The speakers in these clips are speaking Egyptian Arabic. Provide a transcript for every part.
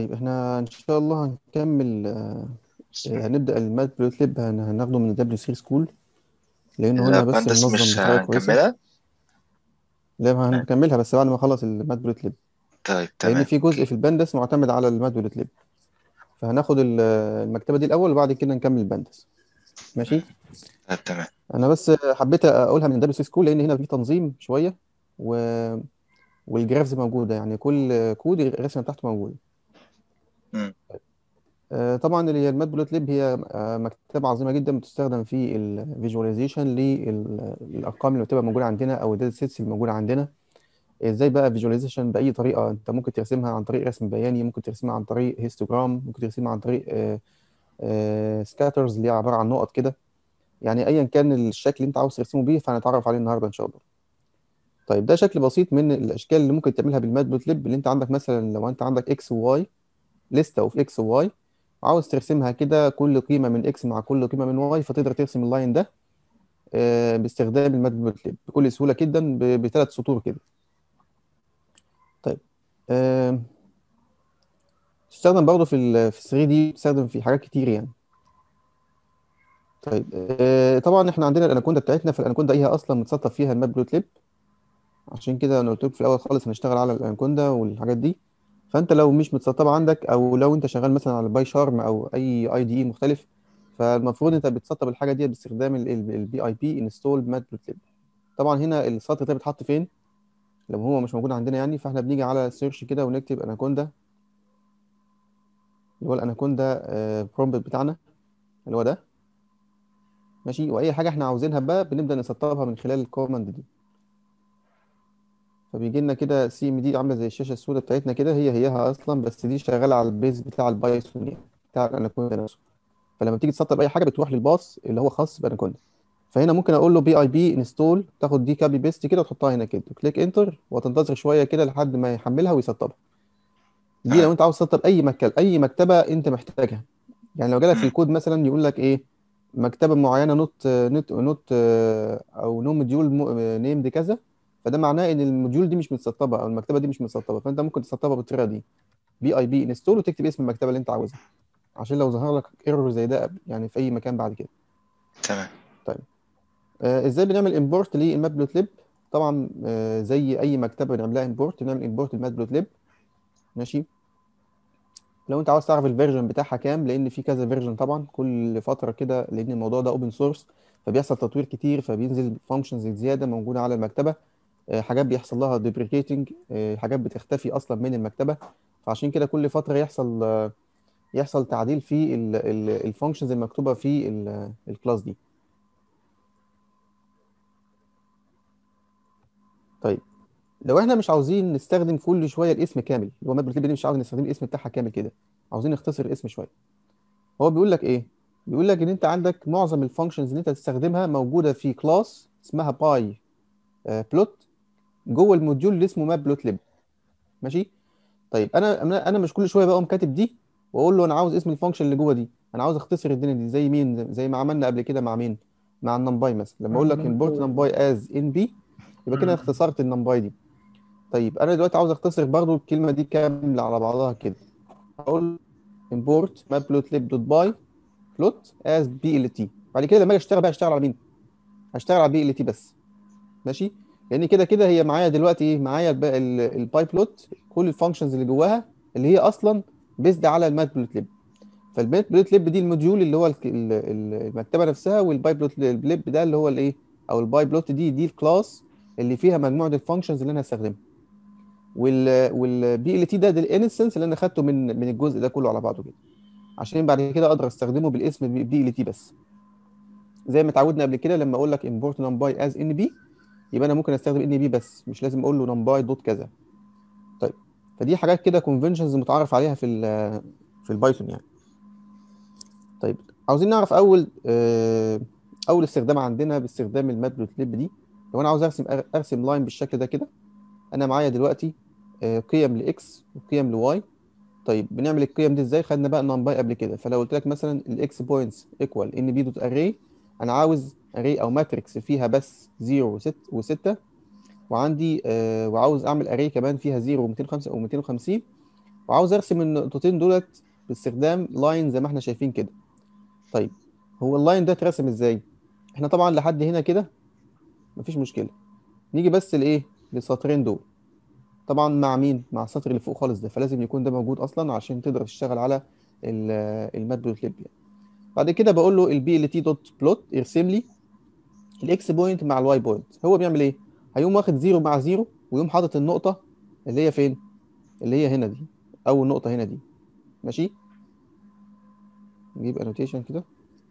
طيب احنا ان شاء الله هنكمل آه، هنبدأ المات بلوت ليب هن- هناخده من دبليو 3 سكول لانه هنا بس البندس منظم مش بطريقة كويسة هنكملها لا هنكملها بس بعد ما اخلص المات بلوت ليب طيب لان تمام في جزء اوكي في البندس معتمد على المات بلوت ليب فهناخد ال- المكتبة دي الاول وبعد كده نكمل البندس ماشي طيب تمام انا بس حبيت اقولها من دبليو 3 سكول لان هنا في تنظيم شوية و... والجرافز موجودة يعني كل كود الرسمة بتاعته موجودة مم. آه، طبعا اللي هي المات بلوت ليب هي آه، مكتبة عظيمة جدا بتستخدم في الفيجواليزيشن للأرقام اللي بتبقى موجودة عندنا أو الداتا سيتس اللي موجودة عندنا ازاي بقى فيجواليزيشن بأي طريقة انت ممكن ترسمها عن طريق رسم بياني ممكن ترسمها عن طريق هيستوجرام ممكن ترسمها عن طريق سكاترز اللي هي عبارة عن نقط كده يعني ايا كان الشكل اللي انت عاوز ترسمه بيه فهنتعرف عليه النهارده ان شاء الله طيب ده شكل بسيط من الاشكال اللي ممكن تعملها بالمات بلوت ليب اللي انت عندك مثلا لو انت عندك اكس وواي لستة وفي اكس وواي عاوز ترسمها كده كل قيمة من اكس مع كل قيمة من واي فتقدر ترسم اللاين ده آه، باستخدام المات بلوت ليب بكل سهولة جدا ب- بثلاث سطور كده طيب آه، تستخدم برضه في ال في 3 دي تستخدم في حاجات كتير يعني طيب آه، طبعا احنا عندنا الاناكوندا بتاعتنا فالاناكوندا هي اصلا متسطب فيها المات بلوت ليب عشان كده انا قلت لك في الاول خالص هنشتغل على الاناكوندا والحاجات دي فانت لو مش متسطبه عندك او لو انت شغال مثلا على باي شارم او اي اي دي اي مختلف فالمفروض انت بتسطب الحاجه دي باستخدام البي اي بي انستول مات بلوت ليب طبعا هنا السطر ده بيتحط فين لو هو مش موجود عندنا يعني فاحنا بنيجي على سيرش كده ونكتب اناكوندا اللي هو الاناكوندا برومبت بتاعنا اللي هو ده ماشي واي حاجه احنا عاوزينها بقى بنبدا نسطبها من خلال الكوماند دي فبيجي لنا كده سي ام دي عامله زي الشاشه السوداء بتاعتنا كده هي هيها اصلا بس دي شغاله على البيز بتاع البايثون يعني بتاع الاناكوندا نفسه فلما تيجي تسطب اي حاجه بتروح للباص اللي هو خاص باناكوندا فهنا ممكن اقول له بي اي بي انستول تاخد دي كابي بيست كده وتحطها هنا كده كليك انتر وتنتظر شويه كده لحد ما يحملها ويسطبها دي لو تمام انت عاوز تسطب اي مكتبه اي مكتبه انت محتاجها يعني لو جالك في مم. الكود مثلا يقول لك ايه مكتبه معينه نوت نوت نوت او نو موديول نيمد كذا فده معناه ان الموديول دي مش متسطبه او المكتبه دي مش متسطبه فانت ممكن تسطبها بالطريقه دي بي اي بي انستول وتكتب اسم المكتبه اللي انت عاوزها عشان لو ظهر لك ايرور زي ده يعني في اي مكان بعد كده تمام طيب آه ازاي بنعمل امبورت للمات بلوت ليب طبعا آه زي اي مكتبه بنعملها امبورت بنعمل امبورت المات بلوت ليب ماشي لو انت عاوز تعرف الفيرجن بتاعها كام لان في كذا فيرجن طبعا كل فتره كده لان الموضوع ده اوبن سورس فبيحصل تطوير كتير فبينزل فانكشنز زياده موجوده على المكتبه آه، حاجات بيحصل لها ديبريكيتنج حاجات بتختفي اصلا من المكتبه فعشان كده كل فتره يحصل آه، يحصل تعديل في الفانكشنز المكتوبه في الكلاس دي طيب لو احنا مش عاوزين نستخدم كل شويه الاسم كامل اللي هو مات بلوت ليب دي مش عاوز نستخدم الاسم بتاعها كامل كده عاوزين نختصر الاسم شويه هو بيقول لك ايه بيقول لك ان انت عندك معظم الفانكشنز اللي انت هتستخدمها موجوده في كلاس اسمها باي بلوت جوه الموديول اللي اسمه ماب بلوت ليب ماشي طيب انا انا انا مش كل شويه بقوم كاتب دي واقول له انا عاوز اسم الفانكشن اللي جوه دي انا عاوز اختصر الدنيا دي زي مين زي ما عملنا قبل كده مع مين مع النمباي مثلا لما اقول لك import numpy as in b يبقى كده أنا اختصرت النمباي دي طيب انا دلوقتي عاوز اختصر برضو الكلمه دي كامله على بعضها كده اقول import matplotlib.by plot as blt بعد كده لما اجي اشتغل بقى اشتغل على مين هشتغل على بي ال تي بس ماشي لان كده كده هي معايا دلوقتي ايه معايا الب- ال- الباي بلوت كل الفانكشنز اللي جواها اللي هي اصلا بيزد على المات بلوت ليب فالمات بلوت ليب دي الموديول اللي هو الك- ال- ال- المكتبه نفسها والباي بلوت ليب ده اللي هو الايه او الباي بلوت دي دي الكلاس اللي فيها مجموعه الفانكشنز اللي انا هستخدمها وال والبي ال تي ده ده الانستنس اللي انا خدته من من الجزء ده كله على بعضه كده عشان بعد كده اقدر استخدمه بالاسم بي ال تي بس زي ما اتعودنا قبل كده لما اقول لك import numpy as nb يبقى انا ممكن استخدم ان بي بس مش لازم اقول له numpy دوت كذا طيب فدي حاجات كده conventions متعارف عليها في ال في البايثون يعني طيب عاوزين نعرف اول آه، اول استخدام عندنا باستخدام المات بلوت ليب دي لو انا عاوز ارسم ارسم لاين بالشكل ده كده انا معايا دلوقتي آه، قيم لاكس وقيم لواي طيب بنعمل القيم دي ازاي خدنا بقى نمباي قبل كده فلو قلت لك مثلا الاكس بوينتس ايكوال ان بي دوت اري انا عاوز اري او ماتريكس فيها بس 0 و6 و6 وعندي آه وعاوز اعمل اري كمان فيها 0 و205 و250 وعاوز ارسم النقطتين دولت باستخدام لاين زي ما احنا شايفين كده طيب هو اللاين ده اترسم ازاي احنا طبعا لحد هنا كده مفيش مشكله نيجي بس لايه للسطرين دول طبعا مع مين مع السطر اللي فوق خالص ده فلازم يكون ده موجود اصلا عشان تقدر تشتغل على الماتبلوتليب يعني بعد كده بقول له البي ال تي دوت بلوت ارسم لي الاكس بوينت مع الواي بوينت هو بيعمل ايه هيقوم واخد زيرو مع زيرو ويقوم حاطط النقطه اللي هي فين اللي هي هنا دي اول نقطه هنا دي ماشي نجيب انوتيشن كده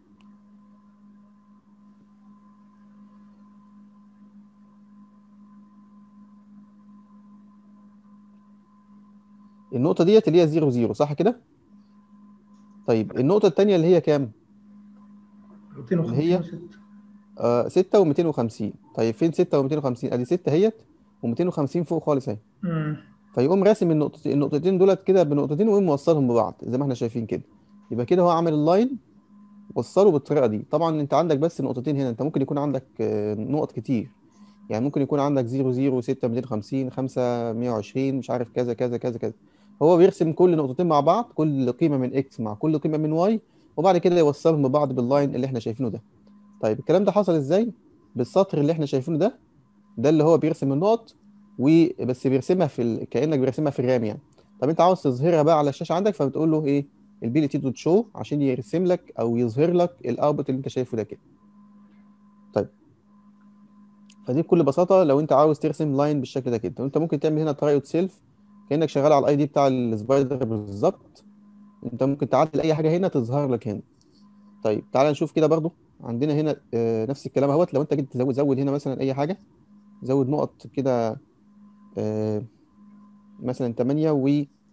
النقطة ديت اللي هي 0 0 صح كده؟ طيب النقطة التانية اللي هي كام؟ اللي هي 256 آه 6 و250 طيب فين 6 و250 ادي 6 اهيت و250 فوق خالص اهي امم فيقوم راسم النقطتين النقطتين دولت كده بنقطتين ويقوم موصلهم ببعض زي ما احنا شايفين كده يبقى كده هو عامل اللاين وصله بالطريقة دي طبعا انت عندك بس نقطتين هنا انت ممكن يكون عندك آه، نقط كتير يعني ممكن يكون عندك 0 0 6 250 5 120 مش عارف كذا كذا كذا كذا هو بيرسم كل نقطتين مع بعض كل قيمة من اكس مع كل قيمة من واي وبعد كده يوصلهم ببعض باللاين اللي احنا شايفينه ده طيب الكلام ده حصل ازاي بالسطر اللي احنا شايفينه ده ده اللي هو بيرسم النقط وبس بيرسمها في ال... كأنك بيرسمها في الرام يعني طب انت عاوز تظهرها بقى على الشاشة عندك فبتقول له ايه البي ال تي دوت شو عشان يرسم لك او يظهر لك الاوتبوت اللي انت شايفه ده كده طيب فدي بكل بساطة لو انت عاوز ترسم لاين بالشكل ده كده وانت ممكن تعمل هنا تراي اوت سيلف كأنك شغال على الاي دي بتاع السبايدر بالظبط انت ممكن تعدل اي حاجة هنا تظهر لك هنا طيب تعال نشوف كده برضو عندنا هنا آه، نفس الكلام اهوت لو انت جيت تزود زود هنا مثلا اي حاجة زود نقط كده آه، مثلا 8 و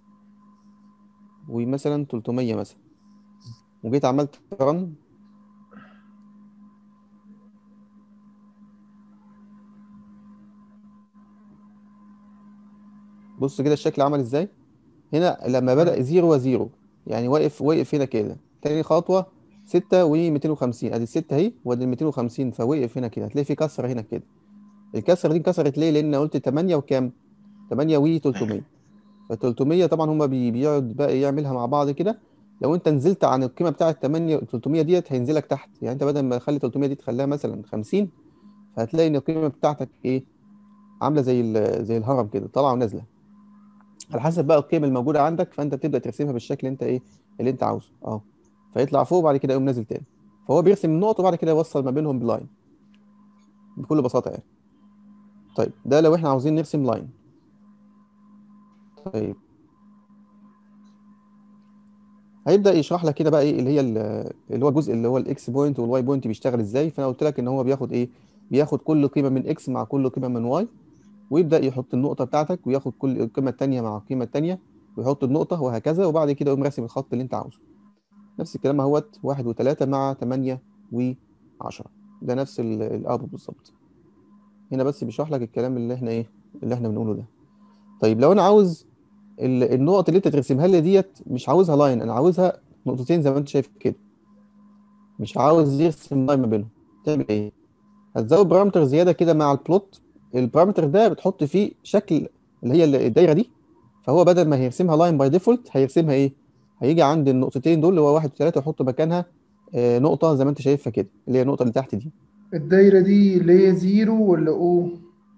ومثلا 300 مثلا وجيت عملت رن بص كده الشكل عمل ازاي هنا لما بدأ زيرو وزيرو يعني واقف واقف هنا كده تاني خطوة ستة و250 ادي الستة اهي وادي ال 250 فوقف هنا كده هتلاقي في كسرة هنا كده الكسرة دي انكسرت ليه؟ لأن قلت 8 وكام؟ 8 و 300 ف 300 طبعا هما بي- بيقعد بقى يعملها مع بعض كده لو انت نزلت عن القيمة بتاعة 8 300 ديت هينزلك تحت يعني انت بدل ما تخلي 300 دي تخليها مثلا 50 فهتلاقي ان القيمة بتاعتك ايه؟ عاملة زي ال- زي الهرم كده طالعة ونازلة على حسب بقى القيم الموجودة عندك فانت بتبدأ ترسمها بالشكل اللي انت ايه اللي انت عاوزه اه فيطلع فوق وبعد كده يقوم نازل تاني فهو بيرسم النقط وبعد كده يوصل ما بينهم بلاين بكل بساطة يعني طيب ده لو احنا عاوزين نرسم لاين طيب هيبدأ يشرح لك كده بقى ايه اللي هي ال- اللي هو الجزء اللي هو الاكس بوينت والواي بوينت بيشتغل ازاي فانا قلت لك ان هو بياخد ايه بياخد كل قيمة من اكس مع كل قيمة من واي ويبدأ يحط النقطة بتاعتك وياخد كل القيمة التانية مع القيمة التانية ويحط النقطة وهكذا وبعد كده يقوم راسم الخط اللي انت عاوزه نفس الكلام اهوت واحد وتلاتة مع تمانية وعشرة ده نفس الاوتبوت بالظبط هنا بس بيشرح لك الكلام اللي احنا ايه اللي احنا بنقوله ده طيب لو انا عاوز ال- النقط اللي انت ترسمها لي ديت مش عاوزها لاين انا عاوزها نقطتين زي ما انت شايف كده مش عاوز يرسم لاين ما بينهم تعمل ايه هتزود بارامتر زياده كده مع البلوت البارامتر ده بتحط فيه شكل اللي هي الدايره دي فهو بدل ما هيرسمها لاين باي ديفولت هيرسمها ايه هيجي عند النقطتين دول اللي هو واحد وثلاثة ويحط مكانها آه، نقطة زي ما انت شايفها كده اللي هي النقطة اللي تحت دي الدايرة دي اللي هي زيرو ولا او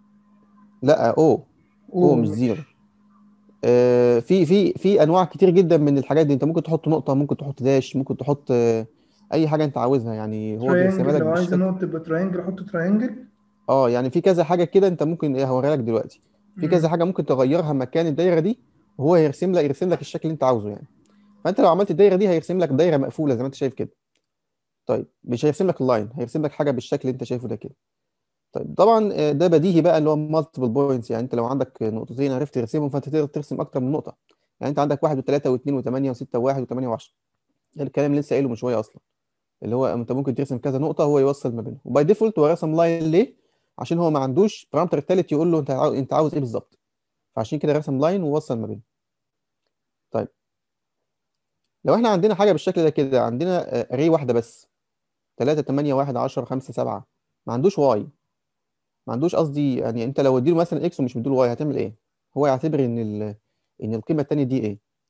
لا او او مش ماشي. زيرو آه، في في في انواع كتير جدا من الحاجات دي انت ممكن تحط نقطة ممكن تحط داش ممكن تحط آه، اي حاجة انت عاوزها يعني هو بيرسمها تراينجل لك لو عايز بالشكل نقطة تبقى تراينجل احط تراينجل اه يعني في كذا حاجة كده انت ممكن ايه هوريها لك دلوقتي في كذا مم. حاجة ممكن تغيرها مكان الدايرة دي وهو هيرسم لك يرسم لك الشكل اللي انت عاوزه يعني فانت لو عملت الدايرة دي هيرسم لك دايرة مقفولة زي ما انت شايف كده طيب مش هيرسم لك اللاين هيرسم لك حاجة بالشكل اللي انت شايفه ده كده طيب طبعا آه، ده بديهي بقى اللي هو مالتيبل بوينتس يعني انت لو عندك نقطتين عرفت ترسمهم فانت تقدر ترسم اكتر من نقطة يعني انت عندك واحد وثلاثة واثنين وثمانية وستة وواحد وثمانية وعشرة ده الكلام اللي لسه قايله من شوية اصلا اللي هو انت ممكن ترسم كذا نقطة هو يوصل ما بينهم وباي ديفولت هو رسم لاين ليه؟ عشان هو ما عندوش بارامتر التالت يقول له انت عاوز انت عاوز ايه بالظبط فعشان كده رسم لاين ووصل ما بينهم طيب لو احنا عندنا حاجة بالشكل ده كده عندنا اري واحدة بس 3 8 1 10 5 7 ما عندوش واي ما عندوش قصدي يعني انت لو اديله مثلا اكس ومش مديله واي هتعمل ايه هو يعتبر ان ال... ان القيمه الثانيه دي ايه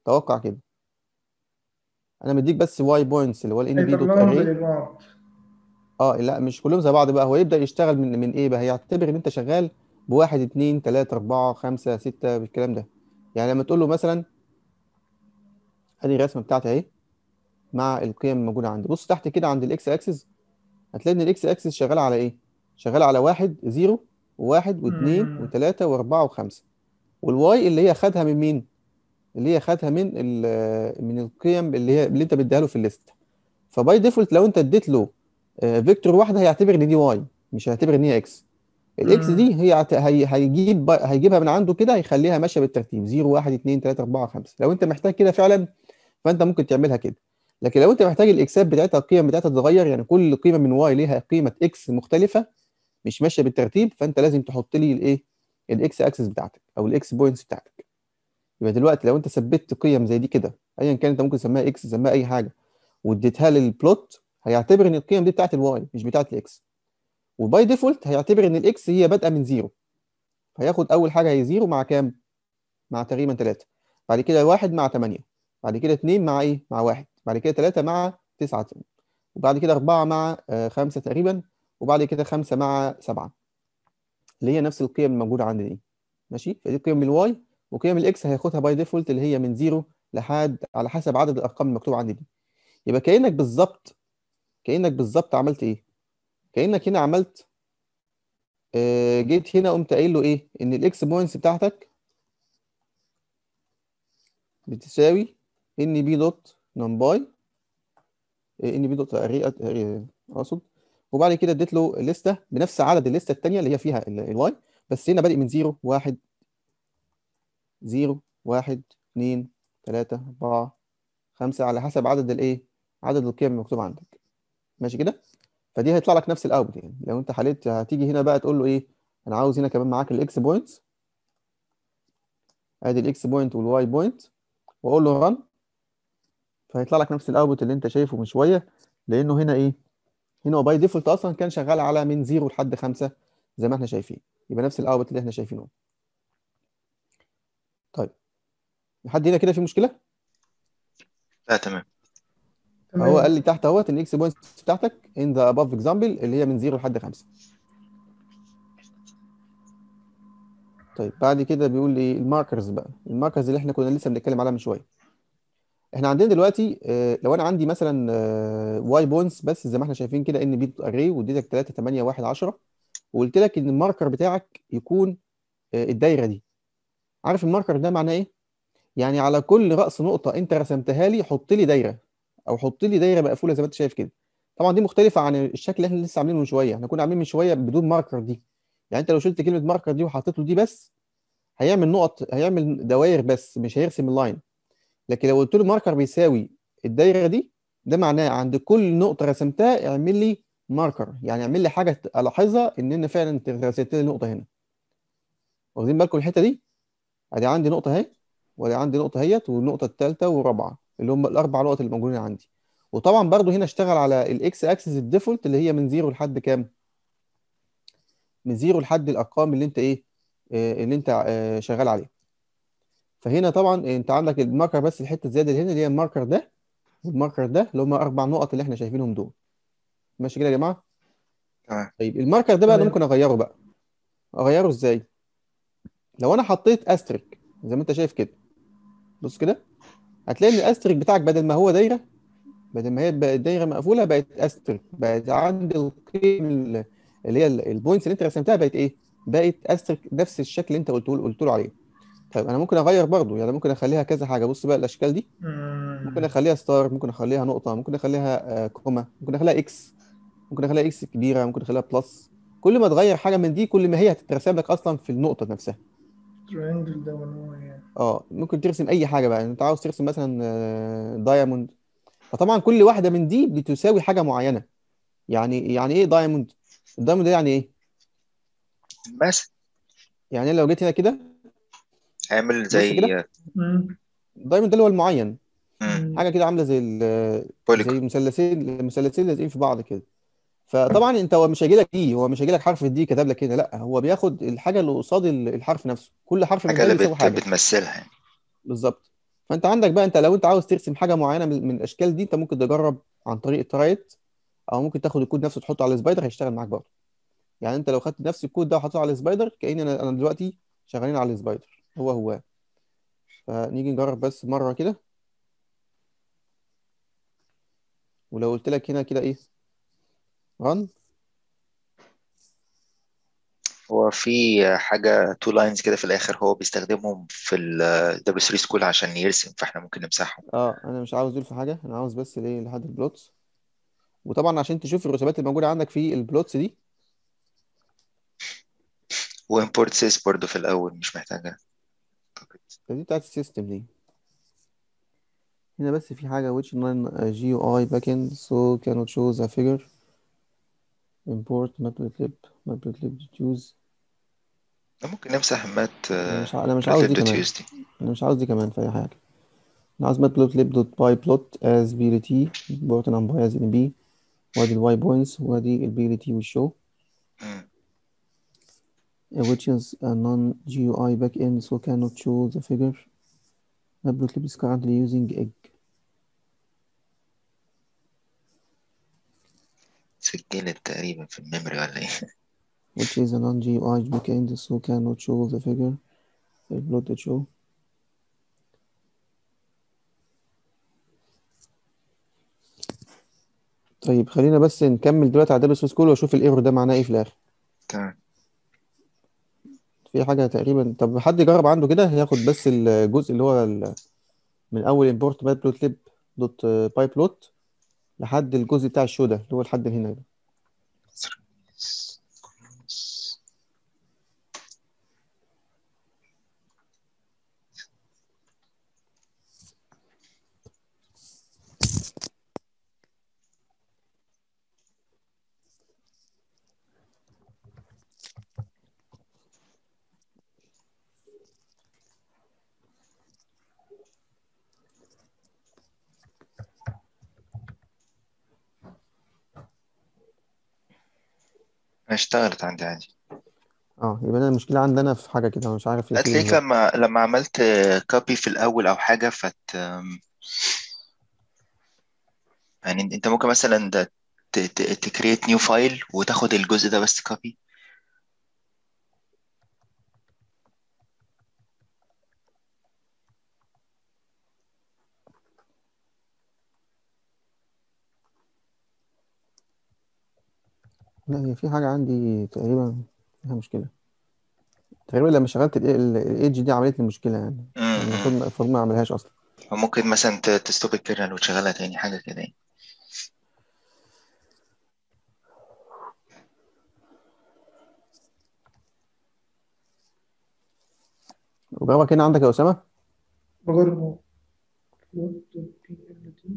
توقع كده انا مديك بس واي بوينتس اللي هو الان بي دوت هيطلعهم اري زي بعض اه لا مش كلهم زي بعض بقى هو يبدأ يشتغل من من ايه بقى هيعتبر ان انت شغال بواحد اتنين تلاتة اربعة خمسة ستة بالكلام ده يعني لما تقول له مثلا ادي الرسمة بتاعتي اهي مع القيم الموجودة عندي بص تحت كده عند الاكس اكسس هتلاقي ان الاكس اكسس شغال على ايه شغال على واحد زيرو وواحد واثنين مم. وثلاثة واربعة وخمسة والواي اللي هي خدها من مين اللي هي خدها من ال- من القيم اللي هي اللي انت بتديها له في الليست فباي ديفولت لو انت اديت له آه، فيكتور واحده هيعتبر ان دي واي مش هيعتبر ان هي اكس الاكس مم. دي هي عت- هي هيجيب ب- هيجيبها من عنده كده هيخليها ماشيه بالترتيب 0 1 2 3 4 5 لو انت محتاج كده فعلا فانت ممكن تعملها كده لكن لو انت محتاج الاكسات بتاعتها القيم بتاعتها تتغير يعني كل قيمه من واي ليها قيمه اكس مختلفه مش ماشيه بالترتيب فانت لازم تحط لي الايه الاكس اكسس بتاعتك او الاكس بوينتس بتاعتك يبقى دلوقتي لو انت ثبتت قيم زي دي كده ايا كان انت ممكن تسميها اكس تسميها اي حاجه واديتها للبلوت هيعتبر ان القيم دي بتاعت الواي مش بتاعت الاكس وباي ديفولت هيعتبر ان الاكس هي بادئه من زيرو هياخد اول حاجه هي زيرو مع كام مع تقريبا 3 بعد كده واحد مع 8 بعد كده 2 مع ايه مع واحد بعد كده 3 مع 9 وبعد كده 4 مع 5 تقريبا وبعد كده 5 مع 7 اللي هي نفس القيم الموجوده عندي دي ماشي فدي قيم الواي وقيم الاكس هياخدها باي ديفولت اللي هي من زيرو لحد على حسب عدد الارقام المكتوبه عندي دي يبقى كانك بالظبط كانك بالظبط عملت ايه كانك هنا عملت آه، جيت هنا قمت قايل له ايه ان الاكس بوينتس بتاعتك بتساوي ان بي دوت نمباي ان بي دوت اري اقصد وبعد كده اديت له لسته بنفس عدد الليسته الثانيه اللي هي فيها الواي بس هنا بادئ من 0 1 0 1 2 3 4 5 على حسب عدد الايه عدد القيم المكتوبه عندك ماشي كده فدي هيطلع لك نفس الاوت يعني لو انت حليت هتيجي هنا بقى تقول له ايه انا عاوز هنا كمان معاك الاكس بوينتس ادي الاكس بوينت والواي بوينت واقول له ران فهيطلع لك نفس الاوتبوت اللي انت شايفه من شويه لانه هنا ايه هنا هو باي ديفولت اصلا كان شغال على من 0 لحد 5 زي ما احنا شايفين يبقى نفس الاوتبوت اللي احنا شايفينه طيب لحد هنا كده في مشكله لا تمام فهو تمام قال لي تحت اهوت ان الاكس بوينتس بتاعتك ان ذا اباف اكزامبل اللي هي من 0 لحد 5 طيب بعد كده بيقول لي الماركرز بقى الماركرز اللي احنا كنا لسه بنتكلم عليها من شويه احنا عندنا دلوقتي آه، لو انا عندي مثلا واي بوينتس بس زي ما احنا شايفين كده ان بي اري واديتك 3 8 1 10 وقلت لك ان الماركر بتاعك يكون آه، الدايره دي عارف الماركر ده معناه ايه يعني على كل راس نقطه انت رسمتها لي حط لي دايره او حط لي دايره مقفوله زي ما انت شايف كده طبعا دي مختلفه عن الشكل اللي احنا لسه عاملينه من شويه احنا كنا عاملين من شويه بدون ماركر دي يعني انت لو شلت كلمه ماركر دي وحطيت له دي بس هيعمل نقط هيعمل دوائر بس مش هيرسم اللاين لكن لو قلت له ماركر بيساوي الدايره دي ده معناه عند كل نقطه رسمتها اعمل لي ماركر يعني اعمل لي حاجه الاحظها ان انا فعلا انت رسمت لي النقطه هنا واخدين بالكم الحته دي ادي عندي نقطه اهي وادي عندي نقطه اهيت والنقطه الثالثه والرابعه اللي هم الاربع نقط اللي موجودين عندي وطبعا برضو هنا اشتغل على الاكس اكسس الديفولت اللي هي من زيرو لحد كام من زيرو لحد الارقام اللي انت ايه آه، اللي انت آه، شغال عليها فهنا طبعا انت عندك الماركر بس الحته الزياده اللي هنا اللي هي الماركر ده والماركر ده اللي هم اربع نقط اللي احنا شايفينهم دول ماشي كده يا جماعه تمام طيب الماركر ده بقى انا تمام. ممكن اغيره بقى اغيره ازاي لو انا حطيت استريك زي ما انت شايف كده بص كده هتلاقي ان الاستريك بتاعك بدل ما هو دايره بدل ما هي بقت دايره مقفوله بقت استريك بقت عند القيم ال- اللي هي البوينتس اللي انت رسمتها بقت ايه بقت استريك نفس الشكل اللي انت قلت له قلت له عليه طيب انا ممكن اغير برضو يعني ممكن اخليها كذا حاجه بص بقى الاشكال دي ممكن مم. اخليها ستار ممكن اخليها نقطه ممكن اخليها آه، كوما ممكن اخليها اكس ممكن اخليها اكس كبيره ممكن اخليها بلس كل ما تغير حاجه من دي كل ما هي هتترسم لك اصلا في النقطه نفسها ترينجل ده ولا يعني اه ممكن ترسم اي حاجه بقى انت عاوز ترسم مثلا دايموند فطبعا كل واحده من دي بتساوي حاجه معينه يعني يعني ايه دايموند الدايموند ده يعني ايه بس يعني لو جيت هنا كده اعمل بص زي كده. مم. الدايموند ده اللي هو المعين مم. حاجه كده عامله زي ال- زي بوليجون مثلثين المثلثين لازقين في بعض كده فطبعا انت هو مش هيجي لك دي هو مش هيجي لك حرف الدي كتب لك هنا لا هو بياخد الحاجه اللي قصاد ال- الحرف نفسه كل حرف من حاجة ده اللي بيساوي بت... حاجه بتمثلها يعني بالظبط فانت عندك بقى انت لو انت عاوز ترسم حاجه معينه من, من الاشكال دي انت ممكن تجرب عن طريق الترايت او ممكن تاخد الكود نفسه تحطه على السبايدر هيشتغل معاك برضه يعني انت لو خدت نفس الكود ده وحطيته على السبايدر كأني انا انا دلوقتي شغالين على السبايدر هو هو فنيجي نجرب بس مره كده ولو قلت لك هنا كده ايه رن هو في حاجة تو لاينز كده في الآخر هو بيستخدمهم في ال W3 سكول عشان يرسم فاحنا ممكن نمسحهم اه انا مش عاوز دول في حاجه انا عاوز بس الايه لحد البلوتس وطبعا عشان تشوف الرسومات اللي موجوده عندك في البلوتس دي وإمبورت سيس برضه في الأول مش محتاجة أعتقد دي بتاعت السيستم دي هنا بس في حاجه which non GUI backend so cannot show the figure import matplotlib matplotlib choose ممكن نمسح مات انا مش ع- انا مش عاوز دي كمان matplotlib.use دي انا مش عاوز دي كمان في اي حاجه انا عاوز matplotlib dot by plot as blt import numpy as nb وادي الواي بوينتس وادي البيلتي والشو مم. which is a non-GUI backend so cannot show the figure matplotlib is currently using egg سجلت تقريبا في الميموري ولا ايه which is a non-GUI backend so cannot show the figure البلوت show طيب خلينا بس نكمل دلوقتي على دبليو سكول واشوف الايرور ده معناه ايه في الاخر تمام في حاجه تقريبا طب حد يجرب عنده كده ياخد بس الجزء اللي هو ال... من اول import matplotlib دوت باي بلوت لحد الجزء بتاع الشو ده اللي هو لحد هنا ده أنا اشتغلت عندي عادي اه يبقى انا المشكله عندنا في حاجه كده أنا مش عارف هي فين هتلاقيك بالظبط لما لما عملت كوبي في الأول أو حاجة فت يعني أنت ممكن مثلا ده تكريت نيو فايل وتاخد الجزء ده بس كوبي لا هي في حاجه عندي تقريبا فيها مشكله تقريبا لما شغلت الايدج دي عملت لي مشكله يعني يعني المفروض المفروض ما اعملهاش اصلا وممكن مثلا ت- تستوب الكيرنل وتشغلها تاني حاجة كده يعني وجربك هنا عندك يا اسامه بجرب اهو plot PLT.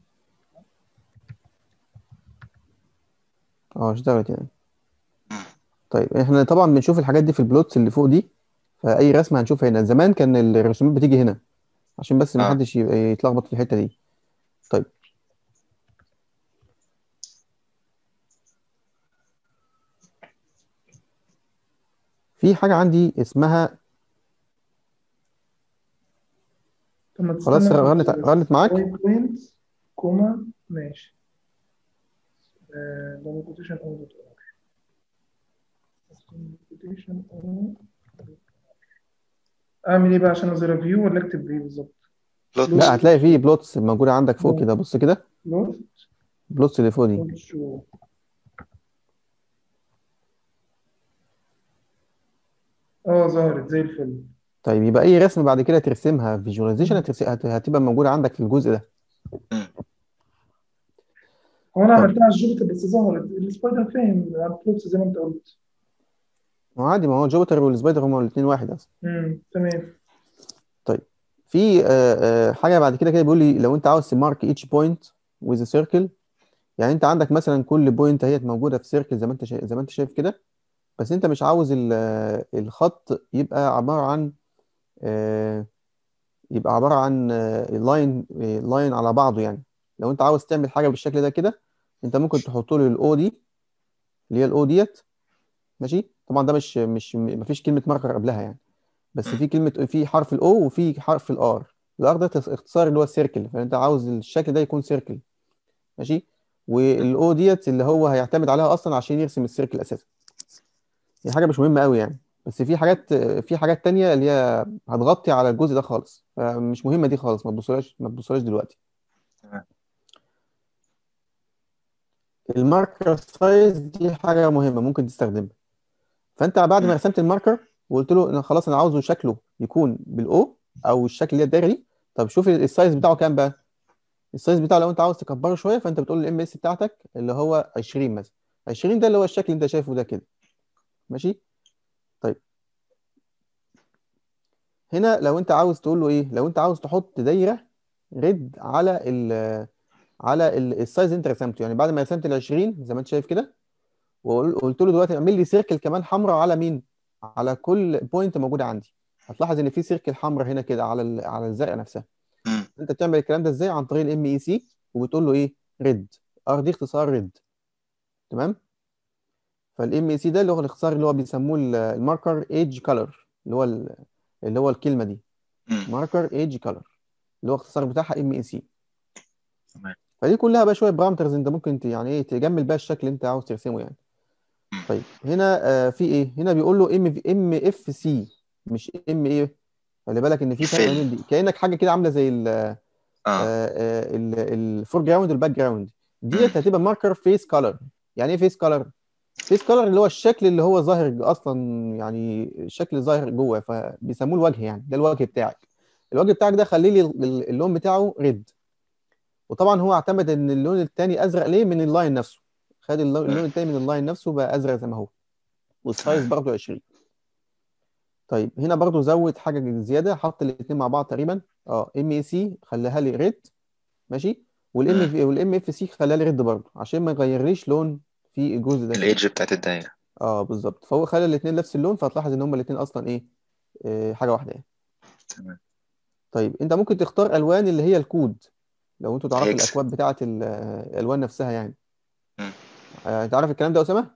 اه اشتغلت يعني مم. طيب احنا طبعا بنشوف الحاجات دي في البلوتس اللي فوق دي فاي رسمه هنشوفها هنا زمان كان الرسومات بتيجي هنا عشان بس ما اه حدش يبقى يتلخبط في الحته دي طيب في حاجه عندي اسمها طب ما خلاص تستنى غنت غنت معاك واي بوينتس كوما ماشي دبل كوتيشن او دوت ار كوتيشن او اعمل ايه بقى عشان اظهر فيو ولا اكتب ايه بالظبط بلوت لا هتلاقي فيه بلوتس موجوده عندك فوق كده بص كده بلوت بلوتس اللي فوق دي دوت شو اه ظهرت زي الفل طيب يبقى اي رسم بعد كده ترسمها فيجواليزيشن هتبقى موجوده عندك في الجزء ده هو انا طب عملتها على الجوبيتر بس ظهرت السبايدر فاهم على البلوتس زي ما انت قلت ما هو عادي ما هو جوبيتر والسبايدر هما الاثنين واحد اصلا امم تمام طيب في آه، آه، حاجه بعد كده كده بيقول لي لو انت عاوز تمارك each point with a circle يعني انت عندك مثلا كل بوينت اهي موجوده في سيركل زي ما انت شايف زي ما انت شايف كده بس انت مش عاوز ال- آه، الخط يبقى عباره عن آه، يبقى عباره عن لاين لاين على بعضه يعني لو انت عاوز تعمل حاجه بالشكل ده كده انت ممكن تحط له الاو دي اللي هي الاو ديت ماشي طبعا ده مش مش مفيش كلمه ماركر قبلها يعني بس في كلمه في حرف الاو وفي حرف الار الار ده تخ- اختصار اللي هو السيركل فانت عاوز الشكل ده يكون سيركل ماشي والاو ديت اللي هو هيعتمد عليها اصلا عشان يرسم السيركل اساسا هي حاجه مش مهمه قوي يعني بس في حاجات في حاجات تانية اللي هي هتغطي على الجزء ده خالص فمش مهمه دي خالص ما تبصولاش ما تبصولاش دلوقتي تمام. الماركر سايز دي حاجه مهمه ممكن تستخدمها فانت بعد ما رسمت الماركر وقلت له انا خلاص انا عاوزه شكله يكون بالاو او الشكل اللي هي الدايره دي طب شوف السايز بتاعه كام بقى السايز بتاعه لو انت عاوز تكبره شويه فانت بتقول الام اس بتاعتك اللي هو 20 مثلا 20 ده اللي هو الشكل اللي انت شايفه ده كده ماشي طيب هنا لو انت عاوز تقول له ايه لو انت عاوز تحط دايره ريد على ال على ال- السايز اللي انت رسمته يعني بعد ما رسمت ال 20 زي ما انت شايف كده وقلت له دلوقتي اعمل لي سيركل كمان حمراء على مين على كل بوينت موجوده عندي هتلاحظ ان في سيركل حمراء هنا كده على ال- على الزرقاء نفسها مم. انت بتعمل الكلام ده ازاي عن طريق الام اي سي وبتقول له ايه ريد ار دي اختصار ريد تمام فالام اي سي ده اللي هو الاختصار اللي هو بيسموه ال- الماركر ايدج كلر اللي هو ال- اللي هو الكلمه دي مم. ماركر ايدج كلر اللي هو اختصار بتاعها ام اي سي تمام. فدي كلها بقى شويه بارامترز انت ممكن ت- يعني ايه تجمل بقى الشكل اللي انت عاوز ترسمه يعني مم. طيب هنا آه في ايه هنا بيقول له ام ام اف سي مش ام ايه خلي بالك ان في فرق فيل. بين دي كانك حاجه كده عامله زي ال اه الفور جراوند والباك جراوند ديت هتبقى ماركر فيس كولر يعني ايه فيس كولر فيس كولر اللي هو الشكل اللي هو ظاهر اصلا يعني الشكل الظاهر جوه فبيسموه الوجه يعني ده الوجه بتاعك الوجه بتاعك ده خلي لي ال- اللون بتاعه ريد وطبعا هو اعتمد ان اللون التاني ازرق ليه من اللاين نفسه خد اللون اللون التاني من اللاين نفسه بقى ازرق زي ما هو والسايز برضه 20 طيب هنا برضه زود حاجه زياده حط الاثنين مع بعض تقريبا اه ام اي سي خلاها لي ريد ماشي والام والام اف سي خلاها لي ريد برضه عشان ما يغيرليش لون في الجزء ده الايدج بتاعت الدايره اه بالظبط فهو خلى الاثنين نفس اللون فهتلاحظ ان هما الاثنين اصلا ايه آه حاجه واحده يعني تمام طيب انت ممكن تختار الوان اللي هي الكود لو انتوا تعرفوا هيكس. الاكواد بتاعه ال- آه، الالوان نفسها يعني مم. آه، انت عارف الكلام ده يا اسامه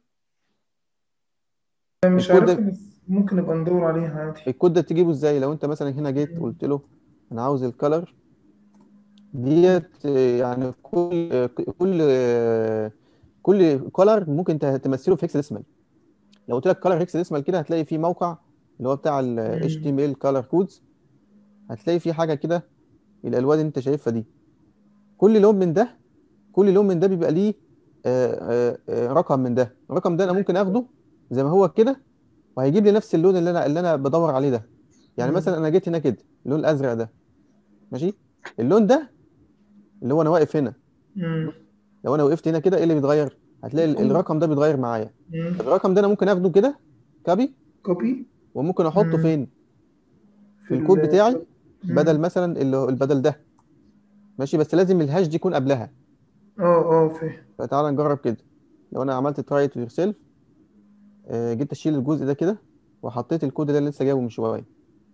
مش الكود عارف ده- بس ممكن نبقى ندور عليها عادي الكود ده تجيبه ازاي لو انت مثلا هنا جيت قلت له انا عاوز الكالر ديت آه، يعني كل آه، كل آه، كل كولر ممكن ت- تمثله في هكساديسمال لو قلت لك كولر هكساديسمال كده هتلاقي في موقع اللي هو بتاع ال مم. HTML color codes هتلاقي في حاجه كده الالوان اللي انت شايفها دي كل لون من ده كل لون من ده بيبقى ليه آه، آه، آه، رقم من ده الرقم ده انا ممكن اخده زي ما هو كده وهيجيب لي نفس اللون اللي انا اللي انا بدور عليه ده يعني مم. مثلا انا جيت هنا كده اللون الازرق ده ماشي اللون ده اللي هو انا واقف هنا مم. لو انا وقفت هنا كده ايه اللي بيتغير هتلاقي ال- الكود. الرقم ده بيتغير معايا مم. الرقم ده انا ممكن اخده كده كابي كوبي وممكن احطه مم. فين في الكود بتاعي مم. بدل مثلا اللي هو البدل ده ماشي بس لازم الهاش دي يكون قبلها اه اه فاهم فتعالى نجرب كده لو انا عملت تراي تو يور سيلف جيت اشيل الجزء ده كده وحطيت الكود اللي انا لسه جايبه من شويه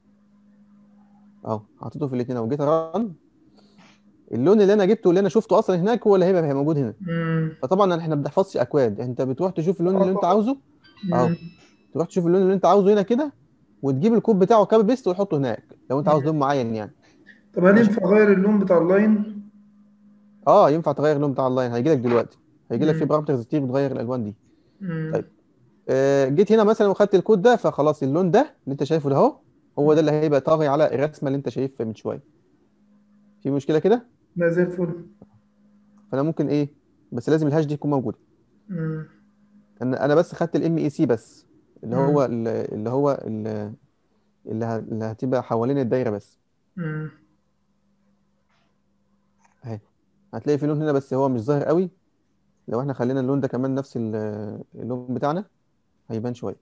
اهو حطيته في الاثنين اهو جيت ارن اللون اللي انا جبته اللي انا شفته اصلا هناك هو اللي هيبقى هيبقى موجود هنا مم. فطبعا احنا ما بنحفظش اكواد انت بتروح تشوف اللون اللي انت عاوزه اهو مم. تروح تشوف اللون اللي انت عاوزه هنا كده وتجيب الكود بتاعه كابي بيست وتحطه هناك لو انت عاوز لون معين يعني طب هل ماشي. ينفع اغير اللون بتاع اللاين؟ اه ينفع تغير اللون بتاع اللاين هيجي لك دلوقتي هيجي لك مم. في بارامترز كتير بتغير الالوان دي مم. طيب. آه، جيت هنا مثلا وخدت الكود ده فخلاص اللون ده اللي انت شايفه ده اهو هو ده اللي هيبقى طاغي على الرسمه اللي انت شايفها من شويه في مشكله كده لا زي الفل فانا ممكن ايه بس لازم الهاش دي تكون موجوده مم. انا انا بس خدت الام اي سي بس اللي مم. هو ال- اللي هو ال- اللي ه- اللي هتبقى حوالين الدايره بس مم. اهي هتلاقي في لون هنا بس هو مش ظاهر قوي لو احنا خلينا اللون ده كمان نفس ال- اللون بتاعنا هيبان شويه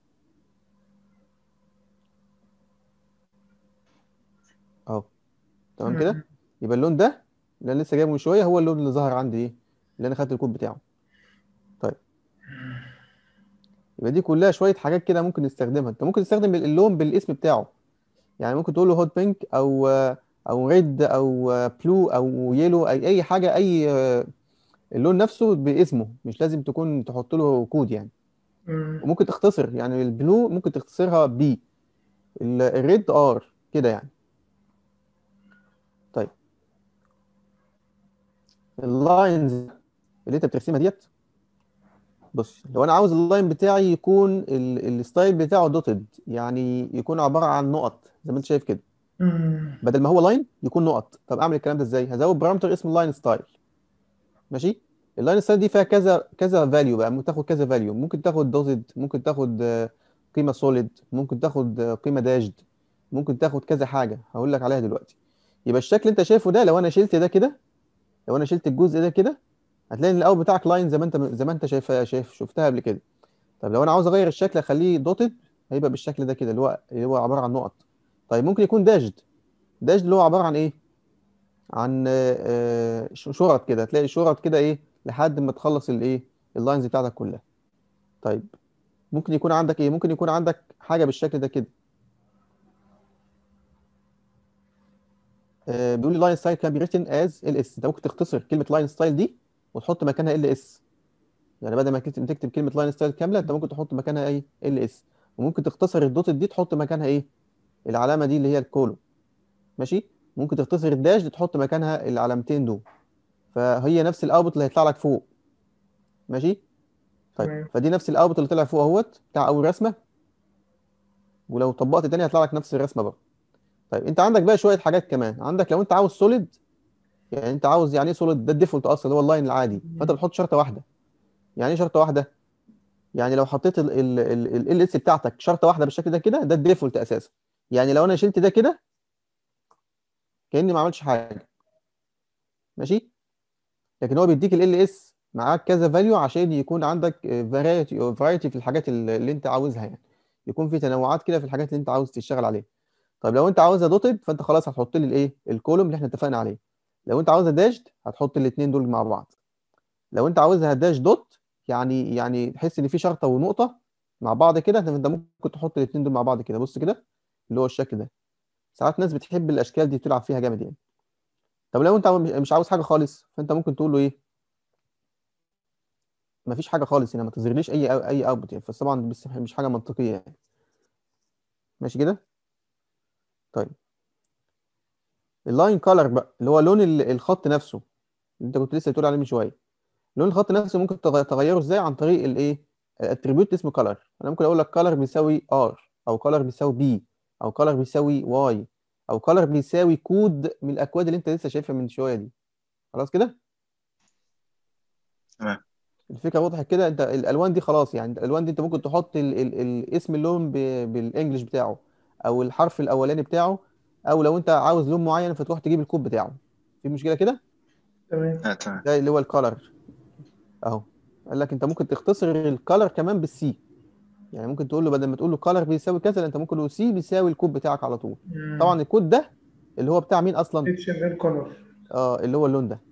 اهو تمام كده مم. يبقى اللون ده اللي انا لسه جايبه من شويه هو اللون اللي ظهر عندي ايه اللي انا خدت الكود بتاعه طيب يبقى دي كلها شويه حاجات كده ممكن نستخدمها انت ممكن تستخدم اللون بالاسم بتاعه يعني ممكن تقول له هوت بينك او او ريد او بلو او يلو اي اي حاجه اي اللون نفسه باسمه مش لازم تكون تحط له كود يعني مم. وممكن تختصر يعني البلو ممكن تختصرها بي الريد ار كده يعني اللاينز اللي انت بترسمها ديت بص لو انا عاوز اللاين بتاعي يكون ال- الستايل بتاعه دوتد يعني يكون عباره عن نقط زي ما انت شايف كده مم. بدل ما هو لاين يكون نقط طب اعمل الكلام ده ازاي هزود بارامتر اسمه لاين ستايل ماشي اللاين ستايل دي فيها كذا كذا فاليو بقى ممكن تاخد كذا فاليو ممكن تاخد دوزد ممكن تاخد آه، قيمه سوليد ممكن تاخد آه، قيمه داشد ممكن تاخد كذا حاجه هقول لك عليها دلوقتي يبقى الشكل اللي انت شايفه ده لو انا شلت ده كده لو انا شلت الجزء ده كده هتلاقي ان الاول بتاعك لاين زي ما انت زي ما انت شايف شايف شفتها قبل كده طب لو انا عاوز اغير الشكل اخليه دوتد هيبقى بالشكل ده كده اللي هو اللي هو عباره عن نقط طيب ممكن يكون داشد داشد اللي هو عباره عن ايه عن آه، آه، ش- شرط كده هتلاقي شرط كده ايه لحد ما تخلص الايه اللاينز بتاعتك كلها طيب ممكن يكون عندك ايه ممكن يكون عندك حاجه بالشكل ده كده آه، بيقول لي لاين ستايل كان بي written از ال اس انت ممكن تختصر كلمه لاين ستايل دي وتحط مكانها ال اس يعني بدل ما تكتب تكتب كلمه لاين ستايل كامله انت ممكن تحط مكانها ايه ال اس وممكن تختصر الدوت دي تحط مكانها ايه العلامه دي اللي هي الكولو ماشي ممكن تختصر الداش دي تحط مكانها العلامتين دول فهي نفس الاوتبوت اللي هيطلع لك فوق ماشي طيب تمام. فدي نفس الاوتبوت اللي طلع فوق اهوت بتاع اول رسمه ولو طبقت تاني هيطلع لك نفس الرسمه برضه طيب انت عندك بقى شويه حاجات كمان عندك لو انت عاوز سوليد يعني انت عاوز يعني ايه سوليد ده الديفولت اصلا اللي هو اللاين العادي فانت بتحط شرطه واحده يعني ايه شرطه واحده يعني لو حطيت ال ال اس بتاعتك شرطه واحده بالشكل ده كده ده الديفولت اساسا يعني لو انا شلت ده كده كاني ما عملتش حاجه ماشي لكن هو بيديك ال اس معاك كذا فاليو عشان يكون عندك فرايتي فرايتي في الحاجات اللي اللي انت عاوزها يعني يكون في تنوعات كده في الحاجات اللي انت عاوز تشتغل عليها طيب لو انت عاوزها دوتد فانت خلاص هتحط لي الايه الكولوم اللي احنا اتفقنا عليه لو انت عاوزها داشد هتحط الاثنين دول مع بعض لو انت عاوزها داش دوت يعني يعني تحس ان في شرطه ونقطه مع بعض كده انت ممكن تحط الاثنين دول مع بعض كده بص كده اللي هو الشكل ده ساعات ناس بتحب الاشكال دي بتلعب فيها جامد يعني طب لو انت مش مش عاوز حاجه خالص فانت ممكن تقول له ايه مفيش حاجه خالص هنا ما تظهرليش اي اي اوتبوت يعني بس طبعا بس مش حاجه منطقيه يعني ماشي كده طيب اللاين كولر بقى اللي هو لون ال- الخط نفسه اللي انت كنت لسه بتقول عليه من شويه لون الخط نفسه ممكن تغ- تغيره ازاي عن طريق الايه الاتريبيوت اسمه كولر انا ممكن اقول لك كولر بيساوي ار او كولر بيساوي بي او كولر بيساوي واي او كولر بيساوي كود من الاكواد اللي انت لسه شايفها من شويه دي خلاص كده تمام الفكره وضحت كده انت الالوان دي خلاص يعني الالوان دي انت ممكن تحط ال ال ال اسم اللون ب- بالانجلش بتاعه او الحرف الاولاني بتاعه او لو انت عاوز لون معين فتروح تجيب الكود بتاعه في مشكله كده تمام آه تمام ده اللي هو الكالر اهو قال لك انت ممكن تختصر الكالر كمان بالسي يعني ممكن تقول له بدل ما تقول له كالر بيساوي كذا لا انت ممكن تقول سي بيساوي الكود بتاعك على طول طبعا الكود ده اللي هو بتاع مين اصلا اتش ام ال كولر اه اللي هو اللون ده